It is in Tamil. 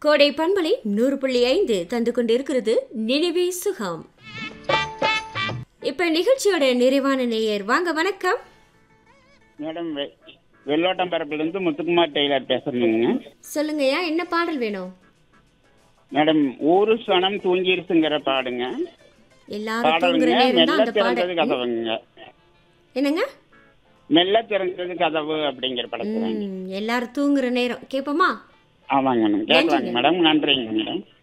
கோடை பண்பலை நூறு புள்ளி ஐந்து தந்து கொண்டிருக்கிறது நினைவே சுகம் இப்ப நிகழ்ச்சியோட நிறைவான நேயர் வாங்க வணக்கம் மேடம் வெ- வெள்ளோட்டம் பரப்புலேருந்து முத்துக்குமார் டெய்லர் பேசுறேங்க சொல்லுங்கய்யா என்ன பாடல் வேணும் மேடம் ஊரு சனம் தூங்கிருச்சுங்கிற பாடுங்க எல்லாரும் தூங்குற பாடலுங்க நேரம் தான் மெல்ல அந்த திறந்தது பாடல் கதவுங்க என்னங்க மெல்ல திறந்தது கதவு அப்படிங்கிற படத்துல ம், எல்லாரும் தூங்குற நேரம் கேட்போமா ஆமாங்க மேடம் கேட்கலாங்க மேடம் நன்றிங்க மேடம்